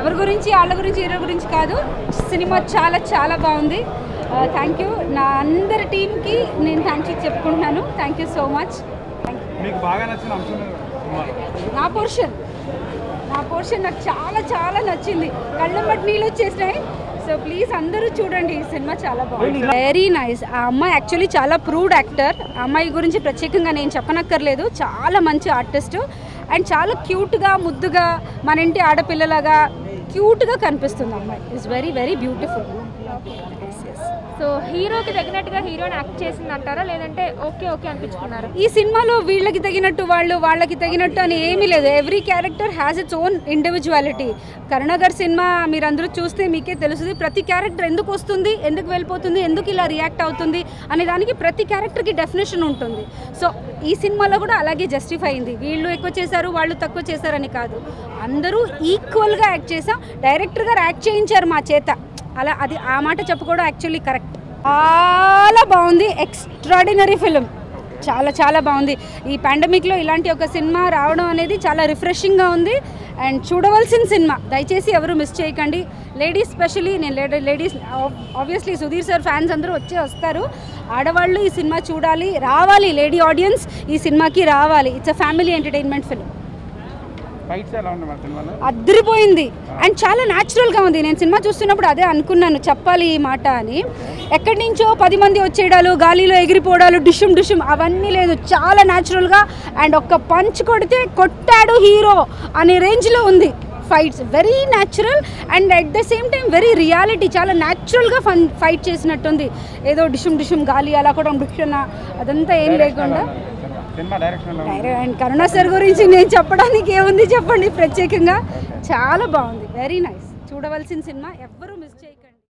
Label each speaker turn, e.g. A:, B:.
A: ఎవరి గురించి వాళ్ళ గురించి హీరో గురించి కాదు సినిమా చాలా చాలా బాగుంది థ్యాంక్ యూ నా అందరి టీంకి నేను థ్యాంక్ యూ చెప్పుకుంటున్నాను థ్యాంక్ యూ సో మచ్
B: మీకు బాగా నచ్చిన అంశం ఏది సినిమాలో
A: నా పోర్షన్ నా పోర్షన్ నాకు చాలా చాలా నచ్చింది కళ్ళ మట్టి నీళ్ళు వచ్చేసినాయి సో ప్లీజ్ అందరూ చూడండి ఈ సినిమా చాలా బాగుంది వెరీ నైస్ ఆ అమ్మాయి యాక్చువల్లీ చాలా ప్రూవ్డ్ యాక్టర్ ఆ అమ్మాయి గురించి ప్రత్యేకంగా నేను చెప్పనక్కర్లేదు చాలా మంచి ఆర్టిస్ట్ అండ్ చాలా క్యూట్గా ముద్దుగా మన ఇంటి ఆడపిల్లలాగా క్యూట్గా కనిపిస్తుంది అమ్మాయి it's very very beautiful
C: so హీరోకి తగినట్టుగా హీరోని యాక్ట్ చేసింది అంటారా లేదంటే ఓకే ఓకే అనిపించుకున్నారా
A: ఈ సినిమాలో వీళ్ళకి తగినట్టు వాళ్ళు వాళ్ళకి తగినట్టు అని ఏమీ లేదు every character has its own individuality Karunakar cinema మీరందరూ చూస్తే మీకే తెలుస్తుంది ప్రతి క్యారెక్టర్ ఎందుకు వస్తుంది ఎందుకు వెళ్ళిపోతుంది ఎందుకు ఇలా రియాక్ట్ అవుతుంది అనే దానికి ప్రతి క్యారెక్టర్కి డెఫినేషన్ ఉంటుంది సో ఈ సినిమాలో కూడా అలాగే జస్టిఫై అయింది వీళ్ళు ఎక్కువ చేశారు వాళ్ళు తక్కువ చేశారని కాదు అందరూ ఈక్వల్గా యాక్ట్ చేసాం డైరెక్టర్ గారు యాక్ట్ చేయించారు మా చేత అలా అది ఆ మాట చెప్పుకోవడం యాక్చువల్లీ కరెక్ట్ చాలా బాగుంది ఎక్స్ట్రాడినరీ ఫిలిం చాలా చాలా బాగుంది ఈ పాండమిక్లో ఇలాంటి ఒక సినిమా రావడం అనేది చాలా రిఫ్రెషింగ్గా ఉంది అండ్ చూడవలసిన సినిమా దయచేసి ఎవరు మిస్ చేయకండి లేడీస్ స్పెషలీ నేను lady ladies obviously Sudheer sir fans అందరూ వచ్చే వస్తారు ఆడవాళ్ళు ఈ సినిమా చూడాలి రావాలి లేడీ ఆడియన్స్ ఈ సినిమాకి రావాలి it's a family entertainment film
B: fights ఎలా ఉన్నాయి మన సినిమాలో
A: అద్దరిపోయింది అండ్ చాలా న్యాచురల్గా ఉంది నేను సినిమా చూస్తున్నప్పుడు అదే అనుకున్నాను చెప్పాలి ఈ మాట అని ఎక్కడి నుంచో పది మంది వచ్చేయడాలు గాలిలో ఎగిరిపోవడాలు డిషుమ్ డిషుమ్ అవన్నీ లేదు చాలా న్యాచురల్గా అండ్ ఒక్క పంచ్ కొడితే కొట్టాడు హీరో అనే రేంజ్లో ఉంది fights very natural and at the same time very reality చాలా న్యాచురల్గా ఫన్ ఫైట్ చేసినట్టుంది ఏదో డిషుమ్ డిషుమ్ గాలి అలా కూడా డిషన్ అదంతా ఏం లేకుండా
B: సినిమా డైరెక్షన్ ఎలా ఉంది
A: డైరెక్ట్ అండ్ కరుణా సార్ గురించి నేను చెప్పడానికి ఏముంది చెప్పండి ప్రత్యేకంగా చాలా బాగుంది వెరీ నైస్ చూడవలసిన సినిమా ఎవ్వరూ మిస్ చేయకండి